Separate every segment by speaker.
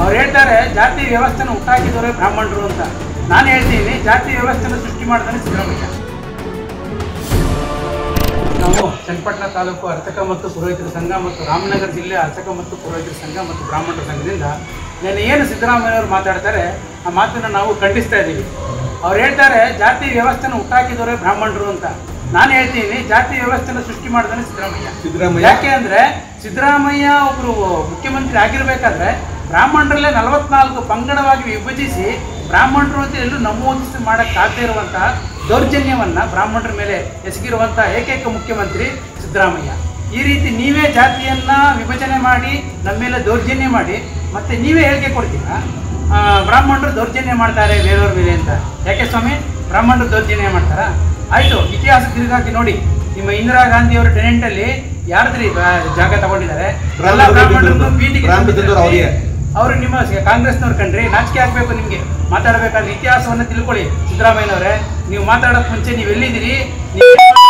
Speaker 1: ಅವ್ರು ಹೇಳ್ತಾರೆ ಜಾತಿ ವ್ಯವಸ್ಥೆನ ಹುಟ್ಟಾಕಿದವರೇ ಬ್ರಾಹ್ಮಣರು ಅಂತ ನಾನು ಹೇಳ್ತೀನಿ ಜಾತಿ ವ್ಯವಸ್ಥೆನ ಸೃಷ್ಟಿ ಮಾಡಿದ್ರೆ ಸಿದ್ದರಾಮಯ್ಯ ನಾವು ಚನ್ನಪಟ್ಟಣ ತಾಲೂಕು ಅರ್ಚಕ ಮತ್ತು ಪುರೋಹಿತರ ಸಂಘ ಮತ್ತು ರಾಮನಗರ ಜಿಲ್ಲೆ ಅರ್ಚಕ ಮತ್ತು ಪುರೋಹಿತರ ಸಂಘ ಮತ್ತು ಬ್ರಾಹ್ಮಣರ ಸಂಘದಿಂದ ನಾನು ಏನು ಸಿದ್ದರಾಮಯ್ಯವರು ಮಾತಾಡ್ತಾರೆ ಆ ಮಾತನ್ನು ನಾವು ಖಂಡಿಸ್ತಾ ಇದ್ದೀವಿ ಅವ್ರು ಹೇಳ್ತಾರೆ ಜಾತಿ ವ್ಯವಸ್ಥೆನ ಹುಟ್ಟಾಕಿದವರೇ ಬ್ರಾಹ್ಮಣರು ಅಂತ ನಾನು ಹೇಳ್ತೀನಿ ಜಾತಿ ವ್ಯವಸ್ಥೆನ ಸೃಷ್ಟಿ ಮಾಡಿದ್ರೆ ಸಿದ್ದರಾಮಯ್ಯ
Speaker 2: ಸಿದ್ದರಾಮಯ್ಯ
Speaker 1: ಯಾಕೆ ಅಂದ್ರೆ ಸಿದ್ದರಾಮಯ್ಯ ಒಬ್ರು ಮುಖ್ಯಮಂತ್ರಿ ಆಗಿರ್ಬೇಕಾದ್ರೆ ಬ್ರಾಹ್ಮಣರಲ್ಲೇ ನಲವತ್ನಾಲ್ಕು ಪಂಗಡವಾಗಿ ವಿಭಜಿಸಿ ಬ್ರಾಹ್ಮಣರು ಅಂತ ಎಲ್ಲೂ ನಮೂದಿಸಿ ಮಾಡಕ್ಕಾಗದೇ ಇರುವಂತಹ ದೌರ್ಜನ್ಯವನ್ನ ಬ್ರಾಹ್ಮಣರ ಮೇಲೆ ಎಸಗಿರುವಂತಹ ಏಕೈಕ ಮುಖ್ಯಮಂತ್ರಿ ಸಿದ್ದರಾಮಯ್ಯ ಈ ರೀತಿ ನೀವೇ ಜಾತಿಯನ್ನ ವಿಭಜನೆ ಮಾಡಿ ನಮ್ಮ ಮೇಲೆ ದೌರ್ಜನ್ಯ ಮಾಡಿ ಮತ್ತೆ ನೀವೇ ಹೇಳಿಕೆ ಕೊಡ್ತೀರಾ ಆ, ಬ್ರಾಹ್ಮಣರು ದೌರ್ಜನ್ಯ ಮಾಡ್ತಾರೆ ಬೇರೆಯವ್ರ ಮೇಲೆ ಅಂತ ಯಾಕೆ ಸ್ವಾಮಿ ಬ್ರಾಹ್ಮಣರು ದೌರ್ಜನ್ಯ ಮಾಡ್ತಾರಾ ಆಯ್ತು ಇತಿಹಾಸ ತಿರುಗಾಕಿ ನೋಡಿ ನಿಮ್ಮ ಇಂದಿರಾ ಗಾಂಧಿ ಅವರ ಟೆನೆಂಟ್ ಅಲ್ಲಿ ಯಾರ್ದ್ರಿ ಬ- ಜಾಗ ತಗೊಂಡಿದ್ದಾರೆ
Speaker 2: ರಾಮ್
Speaker 1: ಎಲ್ಲ ಬ್ರಾಹ್ಮಣರನ್ನು
Speaker 2: ಬಿದ್ದೂರು-
Speaker 1: ಬೀದಿಗೆ
Speaker 2: ರಾಮ್ ಬಿದ್ದೂರು ಅವ್ರಿಗೆ.
Speaker 1: ಅವರು ನಿಮ್ಮ ಸ- ಕಾಂಗ್ರೆಸ್ನವ್ರು ಕಂಡ್ರಿ ನಾಚಿಕೆ ಆಗ್ಬೇಕು ನಿಮ್ಗೆ ಮಾತಾಡಬೇಕಾದ್ರೆ ಇತಿಹಾಸವನ್ನ ತಿಳ್ಕೊಳ್ಳಿ ಸಿದ್ದರಾಮಯ್ಯನವರೇ ನೀವು ಮಾತಾಡೋಕ್ ಮುಂಚೆ ನೀವು ಎಲ್ಲಿದ್ದೀರಿ ನೀವು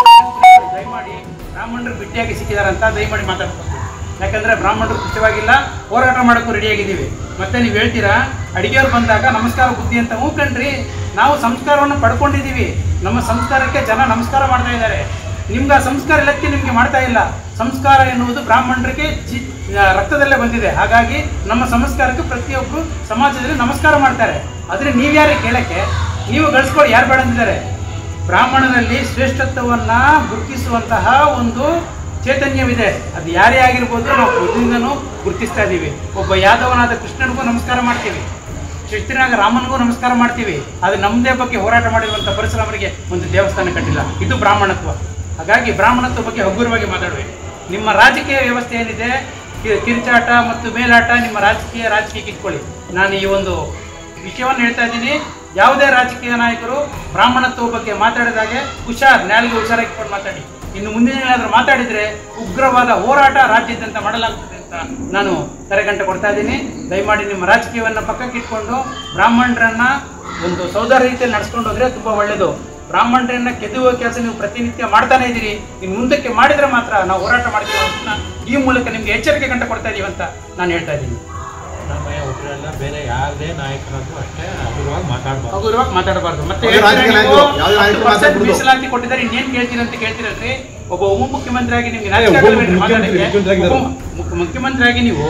Speaker 1: ದಯಮಾಡಿ ಬ್ರಾಹ್ಮಣರು ಬಿಟ್ಟಿಯಾಗಿ ಸಿಕ್ಕಿದಾರಂತ ದಯಮಾಡಿ ಮಾತಾಡ್ಬೇಕು ಯಾಕಂದ್ರೆ ಬ್ರಾಹ್ಮಣರು ಕೃಷ್ಣವಾಗಿಲ್ಲ ಹೋರಾಟ ಮಾಡೋಕ್ಕೂ ರೆಡಿಯಾಗಿದ್ದೀವಿ ಮತ್ತೆ ನೀವು ಹೇಳ್ತೀರಾ ಅಡಿಗೆಯವ್ರು ಬಂದಾಗ ನಮಸ್ಕಾರ ಬುದ್ಧಿ ಅಂತ ಹ್ಞೂ ಕಣ್ರಿ ನಾವು ಸಂಸ್ಕಾರವನ್ನು ಪಡ್ಕೊಂಡಿದ್ದೀವಿ ನಮ್ಮ ಸಂಸ್ಕಾರಕ್ಕೆ ಜನ ನಮಸ್ಕಾರ ಮಾಡ್ತಾ ಇದ್ದಾರೆ ನಿಮ್ಗೆ ಆ ಸಂಸ್ಕಾರ ಇಲ್ಲಕ್ಕೆ ನಿಮಗೆ ಮಾಡ್ತಾ ಇಲ್ಲ ಸಂಸ್ಕಾರ ಎನ್ನುವುದು ಬ್ರಾಹ್ಮಣರಿಗೆ ಜಿ- ಆ, ರಕ್ತದಲ್ಲೇ ಬಂದಿದೆ ಹಾಗಾಗಿ ನಮ್ಮ ಸಂಸ್ಕಾರಕ್ಕೆ ಪ್ರತಿಯೊಬ್ಬರು ಸಮಾಜದಲ್ಲಿ ನಮಸ್ಕಾರ ಮಾಡ್ತಾರೆ ಆದರೆ ನೀವ್ಯಾರೇ ಕೇಳಕ್ಕೆ ನೀವು ಗಳಿಸ್ಕೊಳ್ಳಿ ಯಾರು ಬೇಡ ಅಂದಿದ್ದಾರೆ ಬ್ರಾಹ್ಮಣರಲ್ಲಿ ಶ್ರೇಷ್ಠತ್ವವನ್ನ ಗುರುತಿಸುವಂತಹ ಒಂದು ಚೈತನ್ಯವಿದೆ ಅದು ಯಾರೇ ಆಗಿರ್ಬೋದು ನಾವು ಮೊದಲಿಂದನೂ ಗುರುತಿಸ್ತಾ ಇದ್ದೀವಿ ಒಬ್ಬ ಯಾದವನಾದ ಕೃಷ್ಣನಿಗೂ ನಮಸ್ಕಾರ ಮಾಡ್ತೀವಿ ಕ್ಷತ್ರಿಯನಾಗ ರಾಮನಿಗೂ ನಮಸ್ಕಾರ ಮಾಡ್ತೀವಿ ಅದು ನಮ್ಮದೇ ಬಗ್ಗೆ ಹೋರಾಟ ಮಾಡಿರುವಂಥ ಪರಶುರಾಮರಿಗೆ ಒಂದು ದೇವಸ್ಥಾನ ಕಟ್ಟಿಲ್ಲ ಇದು ಬ್ರಾಹ್ಮಣತ್ವ ಹಾಗಾಗಿ ಬ್ರಾಹ್ಮಣತ್ವ ಬಗ್ಗೆ ಹಗುರವಾಗಿ ಮಾತಾಡಬೇಕು ನಿಮ್ಮ ರಾಜಕೀಯ ವ್ಯವಸ್ಥೆ ಏನಿದೆ ಕಿ- ಕಿರುಚಾಟ ಮತ್ತು ಮೇಲಾಟ ನಿಮ್ಮ ರಾಜಕೀಯ ರಾಜಕೀಯಕ್ಕೆ ಇಟ್ಕೊಳ್ಳಿ ನಾನು ಈ ಒಂದು ವಿಷಯವನ್ನು ಹೇಳ್ತಾ ಇದ್ದೀನಿ ಯಾವುದೇ ರಾಜಕೀಯ ನಾಯಕರು ಬ್ರಾಹ್ಮಣತ್ವ ಬಗ್ಗೆ ಮಾತಾಡಿದಾಗೆ ಹುಷಾರ್ ನ್ಯಾಲಿಗೆ ಹುಷಾರಾಗಿಕೊಂಡು ಮಾತಾಡಿ ಇನ್ನು ಮುಂದಿನ ಏನಾದರೂ ಮಾತಾಡಿದರೆ ಉಗ್ರವಾದ ಹೋರಾಟ ರಾಜ್ಯಾದ್ಯಂತ ಮಾಡಲಾಗುತ್ತದೆ ಅಂತ ನಾನು ಕರೆಗಂಟೆ ಕೊಡ್ತಾ ಇದ್ದೀನಿ ದಯಮಾಡಿ ನಿಮ್ಮ ರಾಜಕೀಯವನ್ನು ಪಕ್ಕಕ್ಕೆ ಇಟ್ಕೊಂಡು ಬ್ರಾಹ್ಮಣರನ್ನ ಒಂದು ಸೌದರ ರೀತಿಯಲ್ಲಿ ನಡ್ಸ್ಕೊಂಡು ಹೋದ್ರೆ ತುಂಬಾ ಒಳ್ಳೆಯದು ಬ್ರಾಹ್ಮಣರನ್ನ ಕೆದುವ ಕೆಲಸ ನೀವು ಪ್ರತಿನಿತ್ಯ ಮಾಡ್ತಾನೆ ಇದ್ದೀರಿ ಇನ್ನು ಮುಂದಕ್ಕೆ ಮಾಡಿದ್ರೆ ಮಾತ್ರ ನಾವು ಹೋರಾಟ ಮಾಡ್ತೀವಿ ಅಂತ ಈ ಮೂಲಕ ನಿಮ್ಗೆ ಎಚ್ಚರಿಕೆ ಗಂಟೆ ಕೊಡ್ತಾ ಇದೀವಿ ಅಂತ ನಾನು ಹೇಳ್ತಾ ಇದ್ದೀನಿ
Speaker 3: ಸಿದ್ದರಾಮಯ್ಯ ಒಬ್ಬರಲ್ಲ ಬೇರೆ ಯಾವುದೇ ನಾಯಕರಾದ್ರೂ ಅಷ್ಟೇ ಹಗುರವಾಗಿ ಮಾತಾಡ್ಬಾರ್ದು
Speaker 1: ಹಗುರವಾಗಿ ಮಾತಾಡಬಾರ್ದು ಮತ್ತೆ
Speaker 2: ಅವ್ರು ರಾಜಕೀಯ
Speaker 1: ಹೇಳ್ತೀರಾ ನೀವು,
Speaker 2: ನಾಯಕರು, ಯಾವ್ದೇ ನಾಯಕರು
Speaker 1: 10%
Speaker 2: ಮಾತಾಡ್ಬಿಡು.
Speaker 1: ಮೀಸಲಾತಿ ಕೊಟ್ಟಿದ್ದಾರೆ ಇನ್ನೇನ್ ಕೇಳ್ತೀರ ಅಂತ ಕೇಳ್ತೀರಲ್ರಿ ಒಬ್ಬ ಉಪಮುಖ್ಯಮಂತ್ರಿ ಆಗಿ ನಿಮ್ಗೆ
Speaker 2: ಏ,
Speaker 1: ನಾಚಿಕೆ
Speaker 2: ಉಪ-
Speaker 1: ಆಗಲ್ವೇನ್ರಿ
Speaker 2: ಮುಖ್ಯಮಂತ್ರಿ-
Speaker 1: ಮಾತಾಡಕ್ಕೆ?
Speaker 2: ಮುಖ್ಯಮಂತ್ರಿ ಆಗಿದ್ದಾರೆ.
Speaker 1: ಉಪ- ಮುಖ್ಯ- ಮುಖ್ಯಮಂತ್ರಿಯಾಗಿ ನೀವು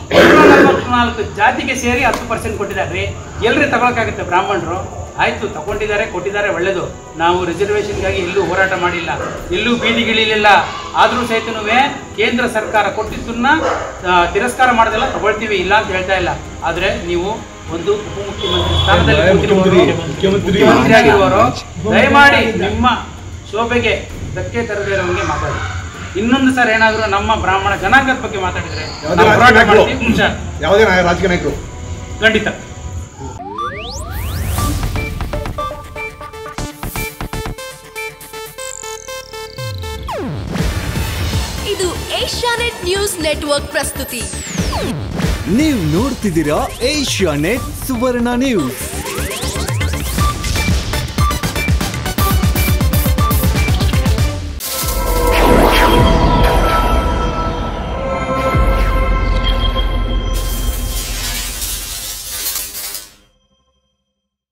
Speaker 1: ನಲವತ್ನಾಲ್ಕು ಜಾತಿಗೆ ಸೇರಿ ಹತ್ತು ಪರ್ಸೆಂಟ್ ಕೊಟ್ಟಿದ್ದಾರೆ ಎಲ್ರಿ ತಗೊಳಕಾಗುತ್ತೆ ಬ್ರಾಹ್ಮಣರು ಆಯ್ತು ತಗೊಂಡಿದ್ದಾರೆ ಕೊಟ್ಟಿದ್ದಾರೆ ಒಳ್ಳೇದು ನಾವು ರಿಸರ್ವೇಷನ್ಗಾಗಿ ಎಲ್ಲೂ ಹೋರಾಟ ಮಾಡಿಲ್ಲ ಎಲ್ಲೂ ಬೀದಿಗಿಳಿಲಿಲ್ಲ ಆದರೂ ಸಹಿತನೂ ಕೇಂದ್ರ ಸರ್ಕಾರ ಕೊಟ್ಟಿದ್ದನ್ನ ಆ, ತಿರಸ್ಕಾರ ಮಾಡೋದೆಲ್ಲ ತಗೊಳ್ತೀವಿ ಇಲ್ಲ ಅಂತ ಹೇಳ್ತಾ ಇಲ್ಲ ಆದ್ರೆ ನೀವು ಒಂದು ಉಪಮುಖ್ಯಮಂತ್ರಿ ಸ್ಥಾನದಲ್ಲಿ
Speaker 2: ಮುಖ್ಯಮಂತ್ರಿ
Speaker 1: ಕೂತಿರುವವರು,
Speaker 2: ಮುಖ್ಯಮಂತ್ರಿ
Speaker 1: ಮುಖ್ಯಮಂತ್ರಿ ಆಗಿರುವವರು ದಯಮಾಡಿ ನಿಮ್ಮ ಶೋಭೆಗೆ ಧಕ್ಕೆ ತರದೇ ಇರೋಂಗೆ ಮಾತಾಡಿ ಇನ್ನೊಂದು ಸರ್ ಏನಾದರೂ ನಮ್ಮ ಬ್ರಾಹ್ಮಣ ಜನಾಂಗದ ಬಗ್ಗೆ ಮಾತಾಡಿದ್ರೆ
Speaker 2: ಯಾವುದೇ
Speaker 1: ನಾವು ಹೋರಾಟ
Speaker 2: ರಾಜಕೀಯ ನಾಯಕರು
Speaker 1: ಮಾಡ್ತೀವಿ ಹುಷಾರ್.
Speaker 2: ಯಾವುದೇ ನಾಯ- ರಾಜಕೀಯ ನಾಯಕರು
Speaker 1: ಖಂಡಿತ
Speaker 4: ಇದು ಏಷ್ಯಾನೆಟ್ ನ್ಯೂಸ್ ನೆಟ್ವರ್ಕ್ ಪ್ರಸ್ತುತಿ
Speaker 5: ನೀವು ನೋಡ್ತಿದ್ದೀರಾ ಏಷ್ಯಾ ನೆಟ್ ಸುವರ್ಣ ನ್ಯೂಸ್